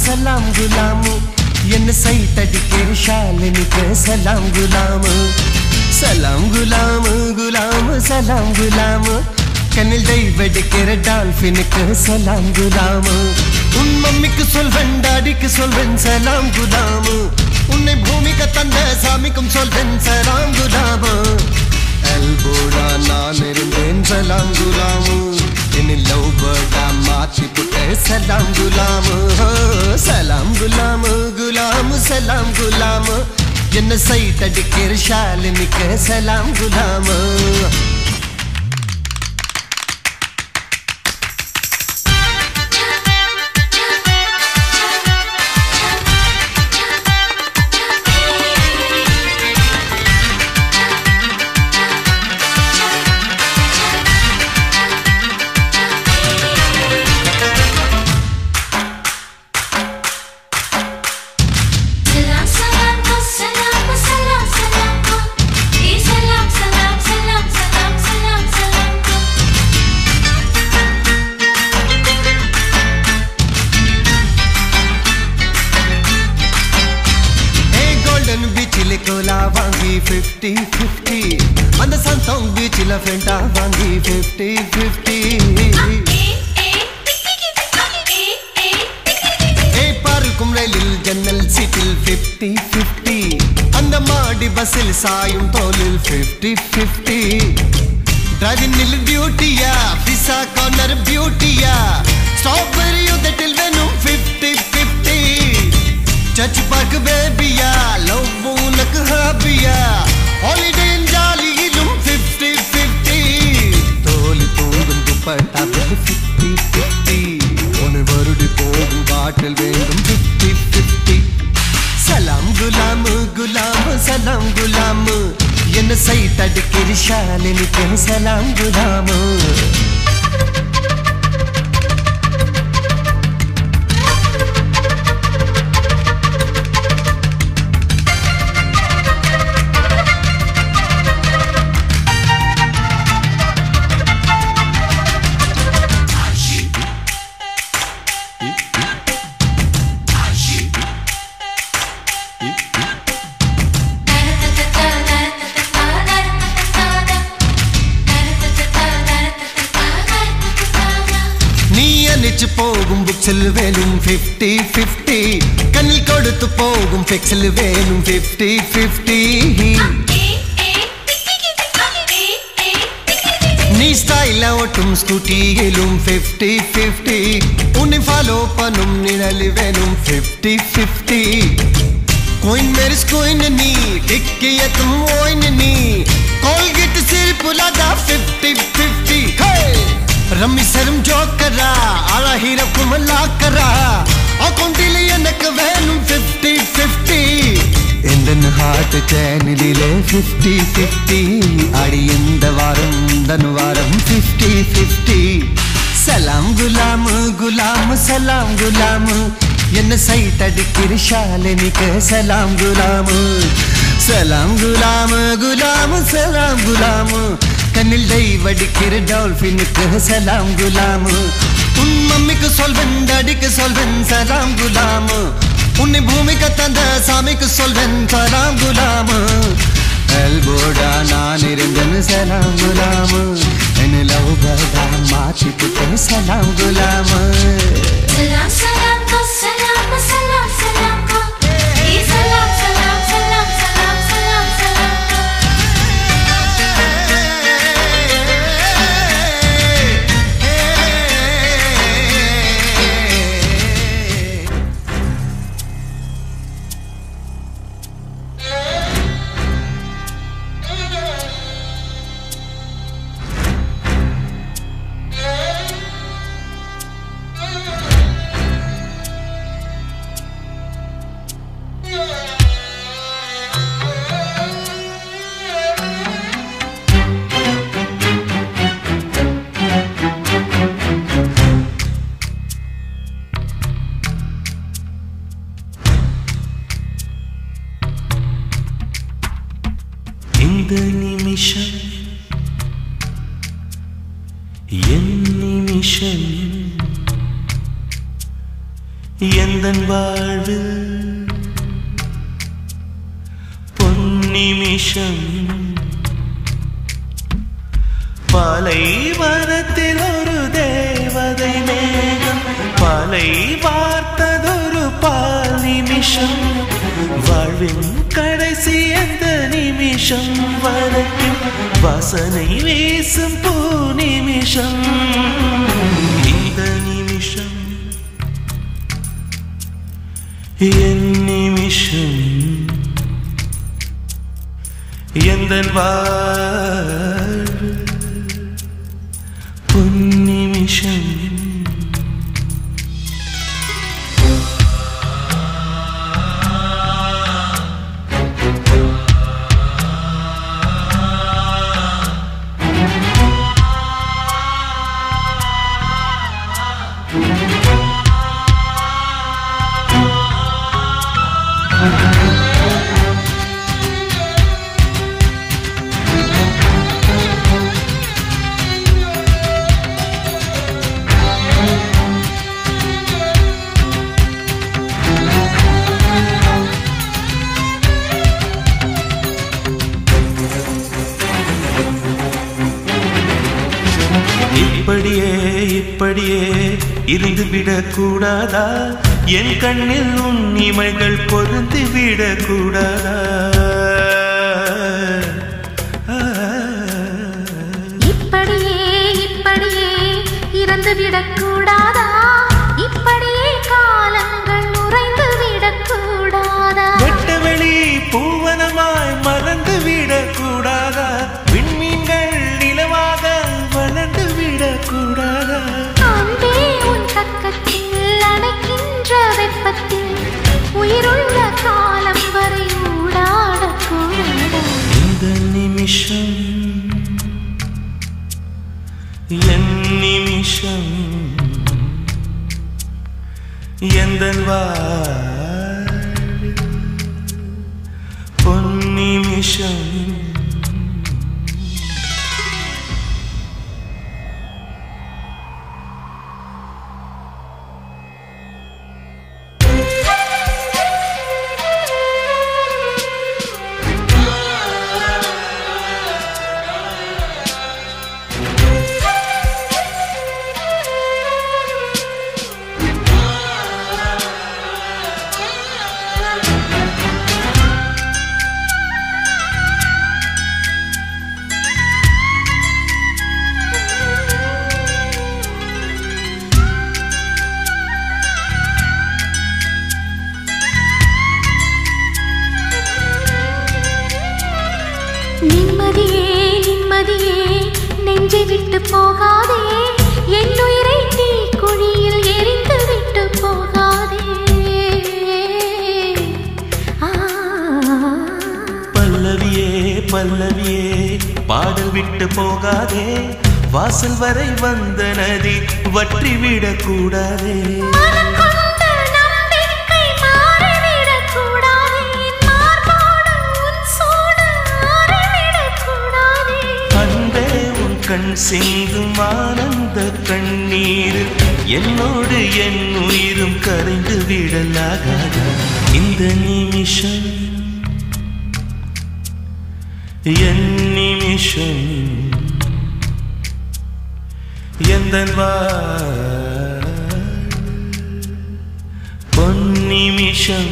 சலாம் குலாமு என்ன சைத்தடிக்கிற ஷாலினிக்கு சலாம் குலாமு சலாம் குலாமு குலாமு சலாம் குலாமு கண்ணில் டைவடிக்கிற டால்பினுக்கு சலாம் குலாமு உன் மம்மிக்கு சொல்வன் டாடிக்கு சொல்வன் சலாம் குலாமு உன்னை பூமிக்கு தந்த சாமிக்கும் சொல்வன் சலாம் குலாமு அல்போடா நான் இருந்தேன் சலாம் குலாமு என்னில் லவ் பேர்டா மாற்றி புட்ட சலாம் குலாமு சலாம் குலாமு குலாமு சலாம் குலாமு என்ன சைட் அடிக்கிற ஷாலினிக்கு சலாம் குலாமு Salam salam salam salam salam Ee salam salam salam salam salam salam ஏ கோல்டன் பீச்சில் கோலா வாங்கி ஃபிஃப்டி ஃபிஃப்டி அந்த சந்தோங் பீச்சில் ஃப்ரெண்டா வாங்கி fifty fifty Ee ee ee ee ஏ பார்க்கும் ரயிலில் ஜன்னல் சீட்டில் ஃபிஃப்டி ஃபிஃப்டி அந்த மாடி பஸ்ஸில் சாயும் தோலில் ஃபிஃப்டி ஃபிஃப்டி டிரைவிங்கில் டியூட்டியா பிசா கார்னர் பியூட்டியா ஸ்ட்ராபெரி உதட்டில் வேணும் ஃபிஃப்டி ஃபிஃப்டி சர்ச் பார்க் பேபியா லவ் உனக்கு ஹாபியா ஹாலிடே ஜாலியிலும் ஃபிஃப்டி ஃபிஃப்டி தோலி தூங்கும் துப்பட்டாவில் ஃபிஃப்டி ஃபிஃப்டி ஒன்று வருடி போகும் பாட்டில் வேண்டும் ஃபிஃப்டி ஃபிஃப்டி சலாம் குலாமு குலாமு சலாம் குலாமு என்ன சைட் அடிக்கிற ஷாலினிக்கு சலாம் குலாமு நீ அணிச்சு போகும் புக்ஸில் வேணும் ஃபிஃப்டி ஃபிஃப்டி கண்ணில் கொடுத்து போகும் பிக்ஸில் வேணும் ஃபிஃப்டி ஃபிஃப்டி நீ ஸ்டைல ஓட்டும் ஸ்கூட்டியிலும் ஃபிஃப்டி ஃபிஃப்டி உன்னை ஃபாலோ பண்ணும் நிழல் வேணும் ஃபிஃப்டி ஃபிஃப்டி கோயின் மேரிஸ் கோயின் நீ டிக்கியத்தும் ஓயின் நீ கோல்கேட் சிரிப்புலாதா ஃபிஃப்டி ஃபிஃப்டி ரம்மி சரும் ஜோக்கரா அழகிரக்கும் லாக்கரா அக்கௌண்டில் எனக்கு வேணும் ஃபிஃப்டி ஃபிஃப்டி എന്റെ ഹാർട്ട് ചാനലിലെ ഫിഫ്റ്റി ഫിഫ്റ്റി അടി എന്ത വാരം ധനു വാരം ഫിഫ്റ്റി ഫിഫ്റ്റി സലാം ഗുലാം ഗുലാം സലാം ഗുലാം എന്നെ സൈറ്റ് അടിക്കിற ஷாலினிக்கு சலாம் குலாம் சலாம் குலாம் குலாம் சலாம் குலாம் கண்ணில் டைவடிக்கிற டால்பினுக்கு சலாம் குலாம் உன் மம்மிக்கு சொல்வன் டாடிக்கு சொல்வன் சலாம் குலாம் உன்னை பூமிக்கு தந்த சாமிக்கு சொல்வன் சலாம் குலாம் எல்போடா நான் இருந்தேன் சலாம் குலாம் என்ன லவ் பர்டா மாற்றி புட்டேன் சலாம் Ghulam Salam salam salam salam salam Ee salam salam salam salam salam salam இந்த நிமிஷம் என் நிமிஷம் எந்தன் வாழ்வில் பொன்னிமிஷம் பாலைவனத்தில் ஒரு தேவதை மேகம் பாலை பார்த்ததொரு பால் நிமிஷம் வாழ்வின் கடைசி அந்த நிமிஷம் வரைக்கும் வாசனை வீசும் பூ நிமிஷம் இந்த நிமிஷம் என் நிமிஷம் எந்தன் வாழ்வு பொன்னிமிஷம் இப்படியே இப்படியே இருந்து விடக்கூடாதா என் கண்ணில் உன் இமைகள் பொருந்து விடக்கூடாதா இப்படியே இப்படியே இறந்து விடக்கூடாதா இப்படியே காலங்கள் உறைந்து விடக்கூடாதா வெட்டவெளி பூவனமாய் மறந்து விடக்கூடாதா விண்மீன்கள் நிலவாக வளர்ந்து விடக்கூடாதா அன்பே உன் பக்கத்தில் அணைக்கின்ற வெப்பத்தில் உயிருள்ள காலம் வரை ஊடாடக்கூடாதா இந்த நிமிஷம் என் நிமிஷம் எந்த பொன் நிமிஷம் நிம்மதியே நிம்மதியே நெஞ்சை விட்டு போகாதே என் உயிரை தீ குழியில் எரிந்து விட்டு போகாதே ஆ பல்லவியே பல்லவியே பாடல் விட்டு போகாதே வாசல் வரை வந்த நதி வற்றி விடக்கூடாதே மனம் கொண்ட நம்பிக்கை மாறிவிடக்கூடாதே. மார்போடு உன் சூடு ஆறிவிடக்கூடாதே. அன்பே உன் கண் சிந்தும் ஆனந்த கண்ணீர் என்னோடு என் உயிரும் கரைந்து விடலாகாதா இந்த நிமிஷம் என் நிமிஷம் எந்த பொன் நிமிஷம்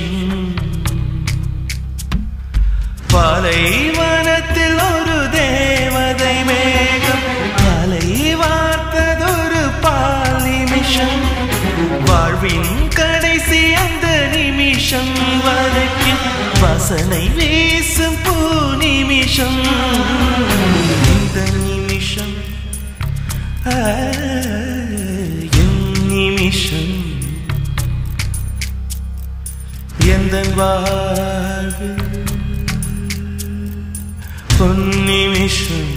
பாலைவனத்தில் ஒரு தேவதை மேகம் பாலை வார்த்ததொரு பால் நிமிஷம் வாழ்வின் கடைசி அந்த நிமிஷம் வரைக்கும் வாசனை வீசும் பூ நிமிஷம் இந்த நிமிஷம் ஆ, என் நிமிஷம் எந்த வாழ்வு பொன்னிமிஷம்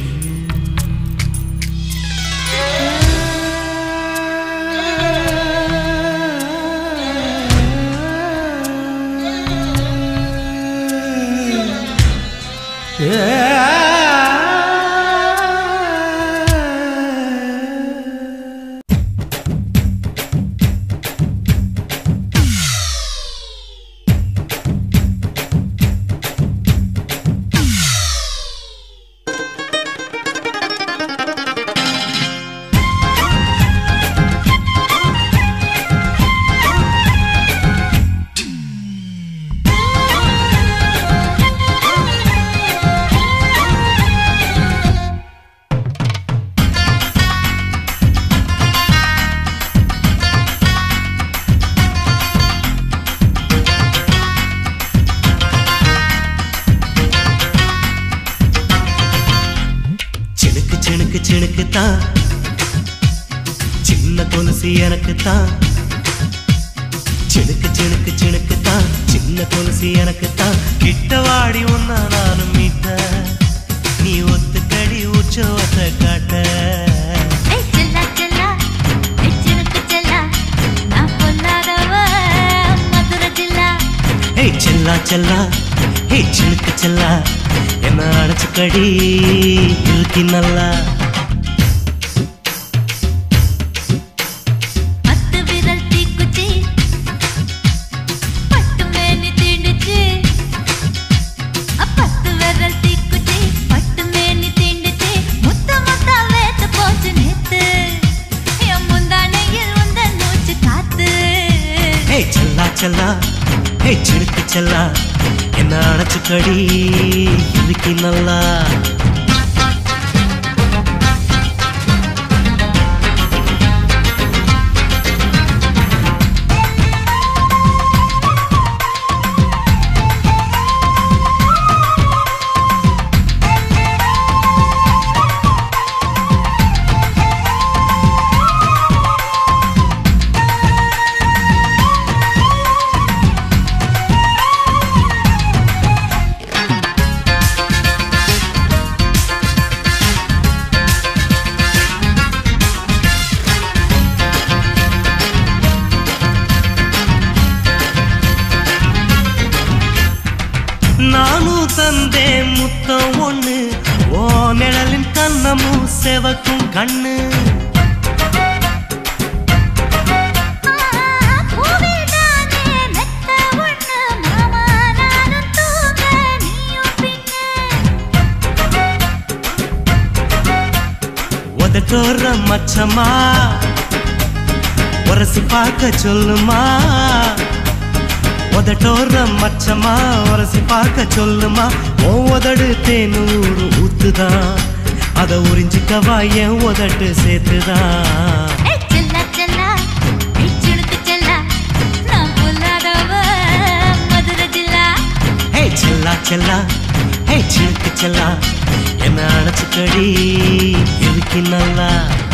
சிணுக்கு சிணுக்கு தான் சின்ன கொலுசு எனக்கு தான் சிணுக்கு சிணுக்கு சிணுக்கு தான் சின்ன கொலுசு எனக்கு தான் கிட்ட வாடி ஒன்னா நானும் மீட்ட நீ ஒத்துக்கடி உற்சவத்தை காட்ட ஏய் செல்லா செல்லா ஏய் சினுக்கு செல்லா நான் பொல்லாதவ மதுரை ஜில்லா ஏய் செல்லா செல்லா ஏய் சிணுக்கு செல்லா என்ன அடைச்சுக்கடி இழுக்கி நல்லா பத்து விரல் தீக்குச்சி பட்டு மேனி தீண்டுச்சு பத்து விரல் தீக்குச்சி பட்டு மேனி தீண்டுச்சு முத்த முத்த வேத்து போச்சு நேத்து என் முந்தானையில் உந்த மூச்சு காத்து ஏய் செல்லா செல்லா ஏய் சிணுக்கு செல்லா என்ன அடைச்சுக்கடி இழுக்கி நல்லா நானும் தந்தேன் முத்தம் ஒண்ணு ஓ நிழலின் கண்ணமும் செவக்கும் கண்ணு பூவிதானே மெத்த ஒண்ணு மாமா நானும் தூங்க நீயும் பின்ன உதட்டோர மச்சமா உரசி பார்க்க சொல்லுமா உதட்டோர மச்சமா உரசி பார்க்க சொல்லுமா ஓ உதடு தேனூறு ஊத்துதான் அத உறிஞ்சிக்கவா என் உதட்டு சேர்த்துதான் ஏய் செல்லா செல்லா ஏய் சினுக்கு செல்லா நான் பொல்லாதவ மதுரை ஜில்லா ஹே செல்லா செல்லா ஹே சினுக்கு செல்லா என்ன அணைச்சுக்கடி இருக்கு நல்லா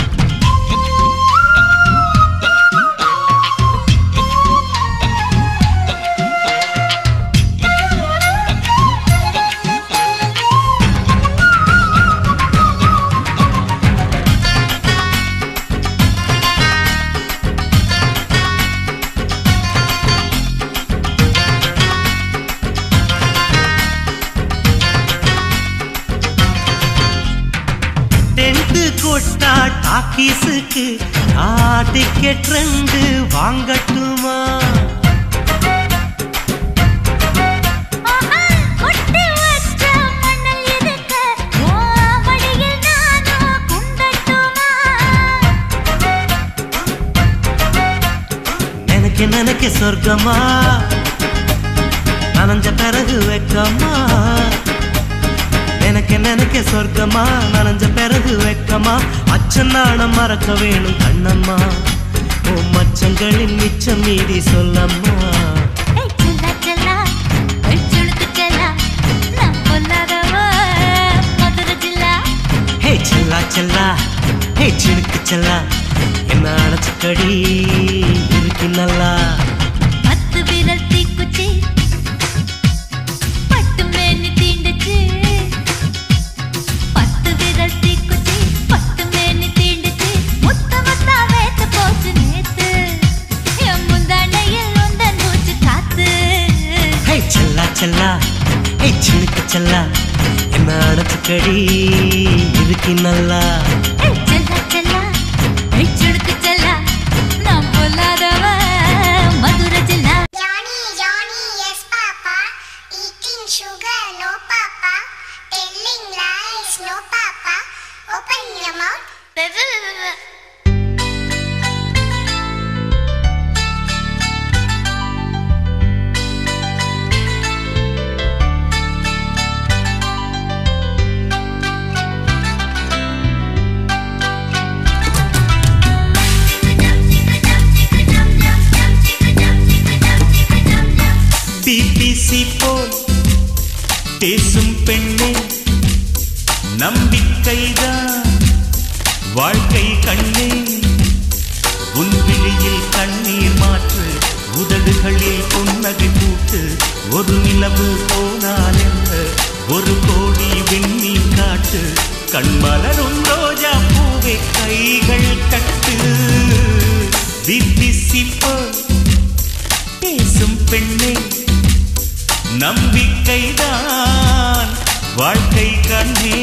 டென்ட் கொட்டா டாக்கீஸுக்கு டிக்கெட் ரெண்டு வாங்கட்டுமா ஆஹா கொட்டி வச்ச மணல் இருக்க ஓ மடியில் நானும் குண்டட்டுமா நினைக்க நினைக்க சொர்க்கமா நனைஞ்ச பிறகு வெக்கமா நினைக்க நினைக்க சொர்க்கமா நனைஞ்ச பிறகு வெக்கமா அச்சன் நாணம் மறக்க வேணும் கண்ணம்மா ஓ மச்சங்களின் மிச்சம் மீதி சொல்லம்மா ஏய் செல்லா செல்லா ஏய் சினுக்கு செல்லா நான் பொல்லாதவ மதுரை ஜில்லா ஹே செல்லா செல்லா ஹே சினுக்கு செல்லா என்ன அடைச்சுக்கடி இருக்கு நல்லா பத்து விரல் தீக்குச்சி பட்டு மேனி தீண்டுச்சு பத்து விரல் தீக்குச்சி பட்டு மேனி தீண்டுச்சு முத்த முத்தா வேத்து போச்சு நேத்து என் முந்தானையில் உந்த மூச்சு காத்து ஹே செல்லா செல்லா ஹே சினுக்கு செல்லா என்ன அடைச்சுக்கடி இருக்கு நல்லா ஏய் செல்லா செல்லா ஏய் சிடுக்கு செல்லா நான் பொல்லாதவ மதுரை ஜில்லா Johnny, Johnny, yes, Papa. Eating sugar, no, Papa. Telling lies, no, Papa. Open your mouth. BBC போல் பேசும் பெண்ணே நம்பிக்கைதான் வாழ்க்கை கண்ணே உன் விழியில் கண்ணீர் மாற்று உதடுகளில் புன்னகை பூட்டு ஒரு நிலவு போனால் என்ன ஒரு கோடி விண்மீன் காட்டு கண்மலரும் ரோஜா பூவை கைகள் கட்டு தித்திசிப்போ பேசும் பெண்ணே நம்பிக்கைதான் வாழ்க்கை கண்ணே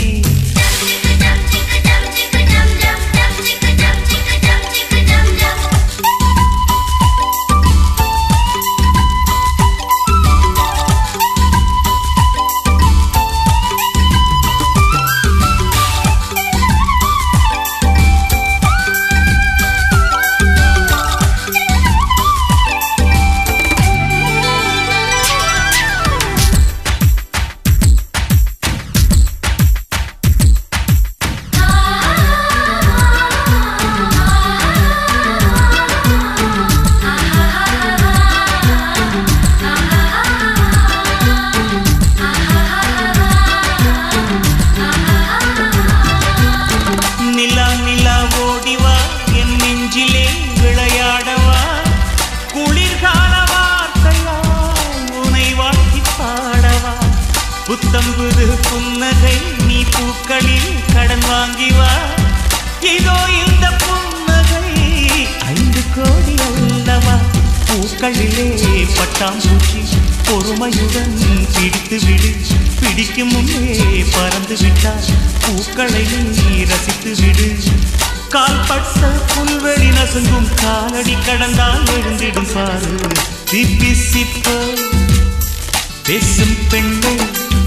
நிலா நிலா ஓடிவா என் நெஞ்சிலே விளையாடவா குளிர்கால வார்த்தையா உனை வாழ்த்தி பாடவா புத்தம்புது புன்னகை நீ பூக்களில் கடன் வாங்கி வா இதோ இந்த புன்னகை ஐந்து கோடி அல்லவா பூக்களிலே பட்டாம்பூச்சி பொறுமையுடன் பிடித்து விடு பிடிக்கும் முன்னே பறந்து விட்டார் பூக்களை நீ ரசித்து விடு கால்பட்ட புல்வெளி நசுங்கும் காலடி கடந்தால் எழுந்திடும் பாரு திப்பி சிப்ப பேசும் பெண்கள்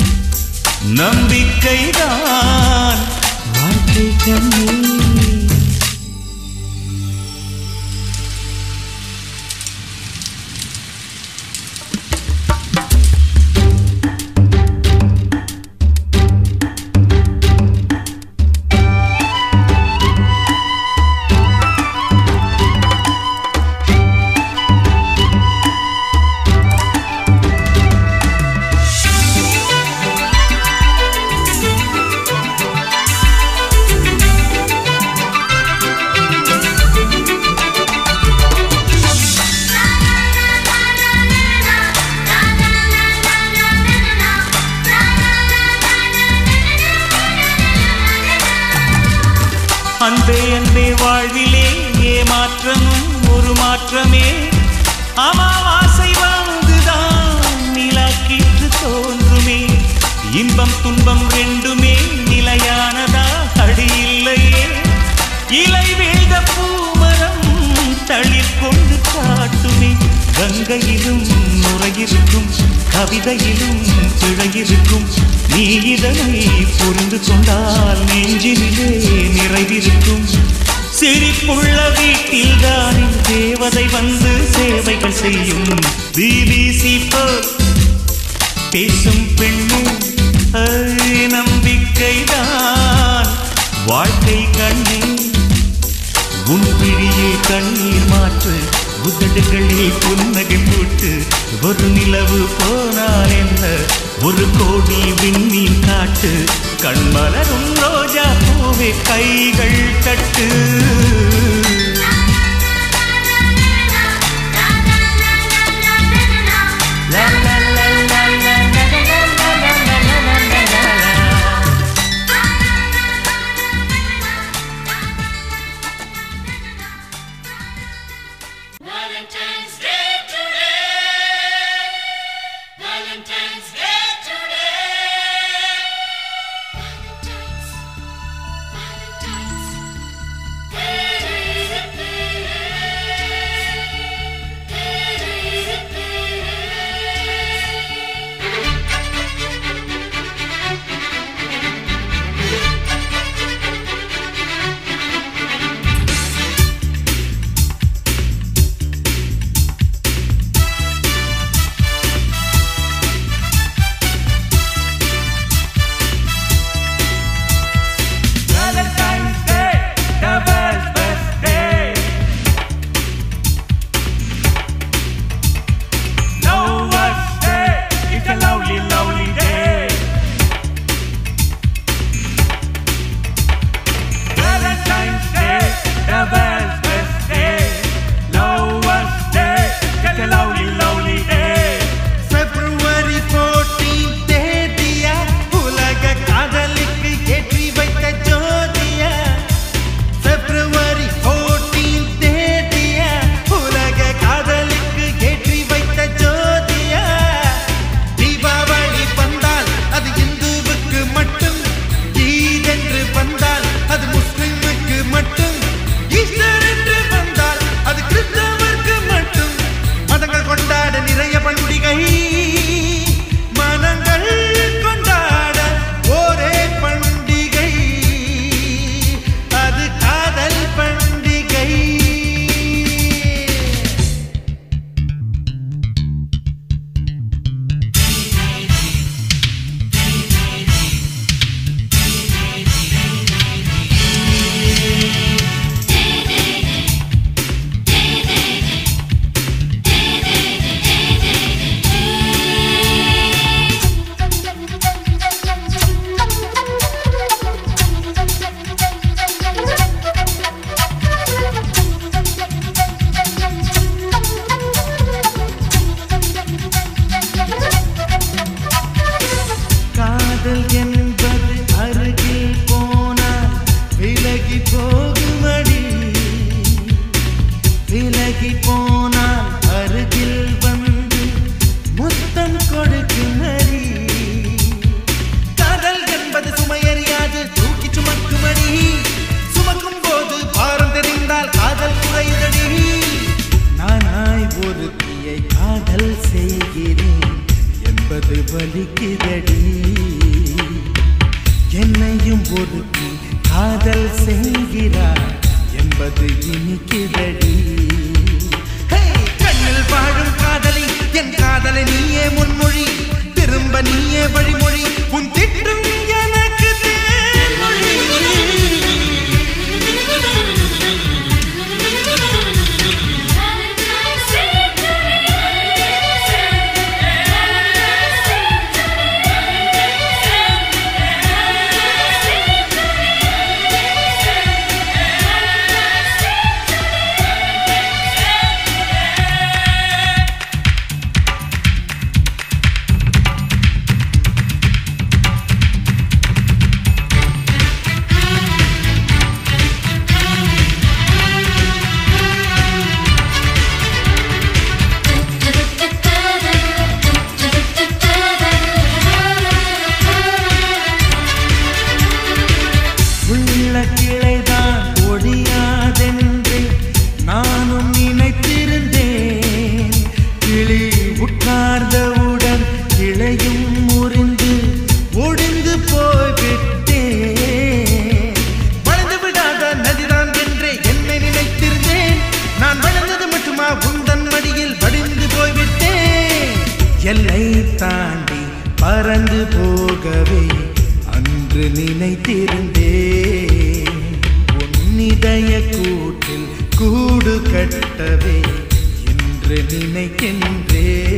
நம்பிக்கைதான் வாழ்க்கை கண்ணீர் அன்பே அன்பே வாழ்விலே ஏமாற்றமும் ஒரு மாற்றமே அமாவாசை வந்துதான் நிலாக்கீற்று தோன்றுமே இன்பம் துன்பம் ரெண்டுமே நிலையானதா அடி இல்லையே இலை வீழ்ந்த பூமரம் தளிர் கொண்டு காட்டுமே கங்கையிலும் நுரையிருக்கும் கவிதையிலும் பிழையிருக்கும் நீ இதனை புரிந்து கொண்டால் நெஞ்சினிலே நிறைவிருக்கும் சிரிப்புள்ள வீட்டில் தானே தேவதை வந்து சேவைகள் செய்யும் பிபிசி பேசும் பெண்ணு ஐ, நம்பிக்கைதான் வாழ்க்கை கண்ணே உன் விழியே கண்ணீர் மாற்று உதடுகளில் புன்னகை போட்டு ஒரு நிலவு போனால் என்ன ஒரு கோடி விண்மீன் காட்டு கண்மலரும் ரோஜா பூவே கைகள் தட்டு லா, லா, லா, லா, லா, லா, லா, லா, லா, லா, லா, லா, லா, லா. Valentine's Day today. Valentine's Day today. Valentine's. Valentine's. விலகி போகுமடி விலகி போனால் அருகில் வந்து முத்தம் கொடுக்குமடி காதல் என்பது சுமையறியாது தூக்கி சுமக்குமடி சுமக்கும் போது பாரம் தெரிந்தால் காதல் குறைதடி நானாய் ஒருத்தியை காதல் செய்கிறேன் என்பது வலிக்குதடி என்னையும் ஒருத்தி காதல் செய்கிறார் என்பது இனிக்குதடி ஹே! கண்ணில் வாழும் காதலி என் காதலை நீயே முன்மொழி திரும்ப நீயே வழிமொழி உன் திட்டும் எனக்கு தேன்மொழி உள்ள கிளைதான் ஒழியாதென்று நானும் நினைத்திருந்தேன் கிளி உட்கார்ந்தவுடன் கிளையும் முறிந்து ஒடிந்து போய்விட்டேன் வளர்ந்து விடாத நதிதான் என்றே என்னை நினைத்திருந்தேன் நான் வளர்ந்தது மட்டுமா உந்தன் மடியில் வடிந்து போய்விட்டேன் எல்லை தாண்டி பறந்து போகவே அன்று நினைத்திருந்தேன் உன்னிதய கூட்டில் கூடு கட்டவே என்று நினைக்கின்றேன்